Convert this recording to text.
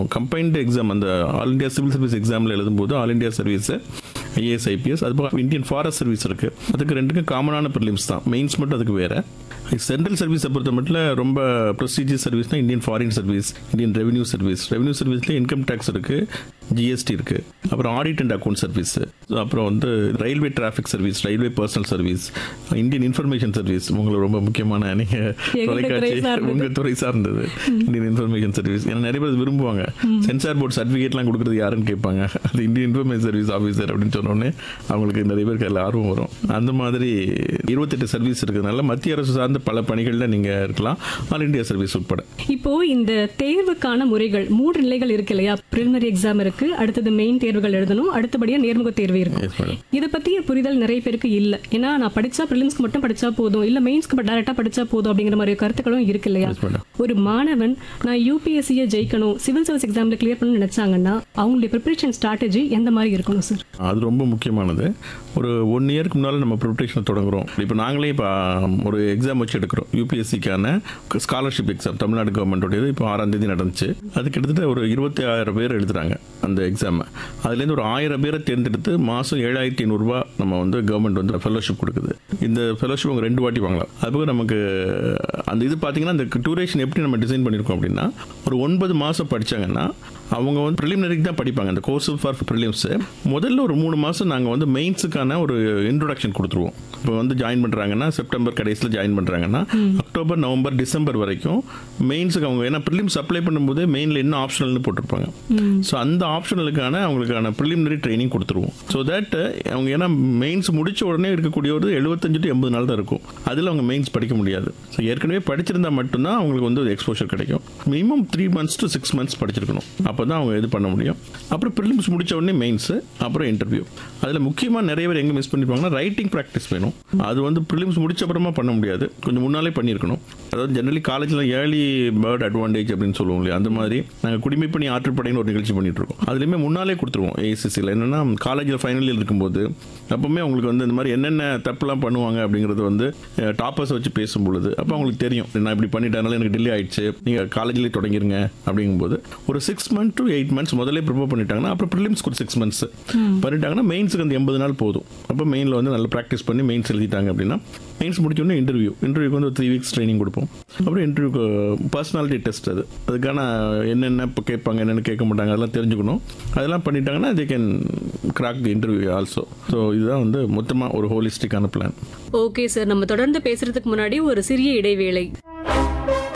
Combined exam அந்த all India civil service எக்ஸாமில் எழுதும்போது all India service IAS IPS அது போக இந்தியன் ஃபாரஸ்ட் சர்வீஸ் இருக்கு அதுக்கு ரெண்டுக்கும் காமனான ப்ரிலிம்ஸ் தான் மெயின்ஸ் மட்டும் அதுக்கு வேற சென்ட்ரல் சர்வீஸை பொறுத்த மட்டும் ரொம்ப ப்ரொசீஜர் சர்வீஸ்னா Indian foreign service Indian revenue service revenue சர்வீஸ்ல இன்கம் டேக்ஸ் இருக்கு ஜிஎஸ்டி இருக்கு அப்புறம் ஆடிட் அண்ட் அக்கௌண்ட் சர்வீஸ் அப்புறம் வந்து railway traffic service railway personnel service Indian information service உங்களுக்கு ரொம்ப முக்கியமான நீங்க எங்களுடைய துறை தொலைக்காட்சி சார்ந்தது. உங்க துறை சார்ந்தது இந்தியன் இன்ஃபர்மேஷன் சர்வீஸ் ஏன்னா நிறைய பேர் விரும்புவாங்க சென்சார் போர்டு சர்டிஃபிகேட்லாம் கொடுக்குறது யாருன்னு கேட்பாங்க அது இந்தியன் இன்ஃபர்மேஷன் சர்வீஸ் ஆஃபீஸர் அப்படின்னு சொன்ன உடனே அவங்களுக்கு நிறைய பேருக்கு அதில் ஆர்வம் வரும் அந்த மாதிரி இருபத்தெட்டு சர்வீஸ் இருக்கிறதுனால மத்திய அரசு சார்ந்த பல பணிகளில் நீங்க இருக்கலாம் ஆல் இந்தியா சர்வீஸ் உட்பட இப்போ இந்த தேர்வுக்கான முறைகள் மூன்று நிலைகள் இருக்கு இல்லையா பிரிலிமினரி எக்ஸாம் இருக்கு அடுத்தது மெயின் தேர்வுகள் எழுதணும் அடுத்தபடியா நேர்முக தேர்வு இருக்கு எஸ் மேடம் இதை பத்திய புரிதல் நிறைய பேருக்கு இல்ல ஏன்னா நான் படிச்சா பிரிலிம்ஸ்க்கு மட்டும் படிச்சா போதும் இல்ல மெயின்ஸ்க்கு டைரக்டா படிச்சா போதும் அப்படிங்கிற மாதிரி கருத்துக்களும் இருக்கு இல்லையா எஸ் மேடம் ஒரு மாணவன் நான் யூபிஎஸ்சியை ஜெயிக்கணும் சிவில் சர்வீஸ் எக்ஸாம்ல கிளியர் பண்ணணும்னு நினைச்சாங்கன்னா அவங்களுடைய ப்ரிப்பரேஷன் ஸ்ட்ராட்டஜி எந்த மாதிரி இருக்கணும் சார் அது ரொம்ப முக்கியமானது ஒரு ஒன் இயருக்கு முன்னால் நம்ம ப்ரிப்ரேஷனை தொடங்குறோம் இப்போ நாங்களே இப்போ ஒரு எக்ஸாம் வச்சு எடுக்கிறோம் யூபிஎஸ்சிக்கான ஸ்காலர்ஷிப் எக்ஸாம் தமிழ்நாடு கவர்மெண்ட்டோடது இப்போ ஆறாம் தேதி நடந்துச்சு அது கிட்டத்தட்ட ஒரு இருபத்தி ஆயிரம் பேர் எழுதுறாங்க அந்த எக்ஸாமை அதுலேருந்து ஒரு ஆயிரம் பேரை தேர்ந்தெடுத்து மாதம் ஏழாயிரத்தி ஐநூறுரூவா நம்ம வந்து கவர்மெண்ட் வந்து ஃபெலோஷிப் கொடுக்குது இந்த ஃபெலோஷிப் அவங்க ரெண்டு வாட்டி வாங்கலாம் அதுபோக நமக்கு அந்த இது பார்த்தீங்கன்னா அந்த டூரேஷன் எப்படி நம்ம டிசைன் பண்ணியிருக்கோம் அப்படின்னா ஒரு ஒன்பது மாதம் படிச்சாங்கன்னா அவங்க வந்து ப்ரிலிமினரிக்கு தான் படிப்பாங்க அந்த கோர்ஸ் ஃபார் ப்ரிலிம்ஸ் முதல்ல ஒரு மூணு மாதம் நாங்கள் வந்து மெயின்ஸுக்கான ஒரு இன்ட்ரோடக்ஷன் கொடுத்துருவோம் இப்போ வந்து ஜாயின் பண்ணுறாங்கன்னா செப்டம்பர் கடைசியில் ஜாயின் பண்ணுறாங்கன்னா அக்டோபர் நவம்பர் டிசம்பர் வரைக்கும் மெயின்ஸுக்கு அவங்க ஏன்னா ப்ரிலிம்ஸ் அப்ளை பண்ணும்போது மெயினில் என்ன ஆப்ஷனல்னு போட்டிருப்பாங்க ஸோ அந்த ஆப்ஷனலுக்கான அவங்களுக்கான ப்ரிலிமினரி ட்ரைனிங் கொடுத்துருவோம் ஸோ தட் அவங்க ஏன்னா மெயின்ஸ் முடிச்ச உடனே இருக்கக்கூடிய ஒரு எழுபத்தஞ்சு டு எண்பது நாள் தான் இருக்கும் அதில் அவங்க மெயின்ஸ் படிக்க முடியாது ஸோ ஏற்கனவே படிச்சிருந்தா மட்டும்தான் அவங்களுக்கு வந்து எக்ஸ்போஷர் கிடைக்கும் minimum three months to six months படிச்சிருக்கணும் அப்போ தான் அவங்க இது பண்ண முடியும் அப்புறம் ப்ரிலிம்ஸ் முடிச்ச உடனே மெயின்ஸு அப்புறம் இன்டர்வியூ அதில் முக்கியமாக நிறைய பேர் எங்கே மிஸ் பண்ணிருப்பாங்கன்னா ரைட்டிங் ப்ராக்டிஸ் வேணும் அது வந்து ப்ரிலிம்ஸ் முடிச்ச அப்புறமா பண்ண முடியாது கொஞ்சம் முன்னாலே பண்ணியிருக்கணும் அதாவது ஜெனரலி காலேஜில் ஏர்லி பேர்ட் அட்வான்டேஜ் அப்படின்னு சொல்லுவோம் இல்லையா அந்த மாதிரி நாங்கள் குடிமைப்பணி ஆற்றுப்படைன்னு ஒரு நிகழ்ச்சி பண்ணிட்டு இருக்கோம் அதுலேயுமே முன்னாலே கொடுத்துருவோம் ஏசிசியில் என்னென்னா காலேஜில் ஃபைனல் இயர் இருக்கும்போது அப்பவுமே அவங்களுக்கு வந்து இந்த மாதிரி என்னென்ன தப்புலாம் பண்ணுவாங்க அப்படிங்கிறது வந்து டாப்பர்ஸ் வச்சு பேசும் பொழுது அப்போ அவங்களுக்கு தெரியும் நான் இப்படி பண்ணிட்டனால எனக்கு டிலே ஆயிடுச்சு நீங்கள் காலேஜ்லேயே தொடங்கிருங்க அப்படிங்கும்போது ஒரு six month to eight months முதல்ல ப்ரிப்பேர் பண்ணிட்டாங்கன்னா அப்புறம் ப்ரிலிம்ஸ்க்கு ஒரு சிக்ஸ் மந்த்ஸ் பண்ணிட்டாங்கன்னா மெயின்ஸுக்கு அந்த எண்பது நாள் போதும் அப்போ மெயினில் வந்து நல்லா ப்ராக்டிஸ் பண்ணி மெயின்ஸ் எழுதிட்டாங்க அப்படின்னா மெயின்ஸ் முடிச்சோடனே இன்டர்வியூ இன்டர்வியூக்கு வந்து ஒரு த்ரீ வீக்ஸ் ட்ரைனிங் கொடுப்போம் அப்புறம் இன்டர்வியூக்கு பர்சனாலிட்டி டெஸ்ட் அது அதுக்கான என்னென்ன இப்போ கேட்பாங்க என்னென்ன கேட்க மாட்டாங்க அதெல்லாம் தெரிஞ்சுக்கணும் அதெல்லாம் பண்ணிட்டாங்கன்னா they can crack the interview also so இதுதான் வந்து மொத்தமாக ஒரு ஹோலிஸ்டிக்கான பிளான் ஓகே சார் நம்ம தொடர்ந்து பேசுறதுக்கு முன்னாடி ஒரு சிறிய இடைவேளை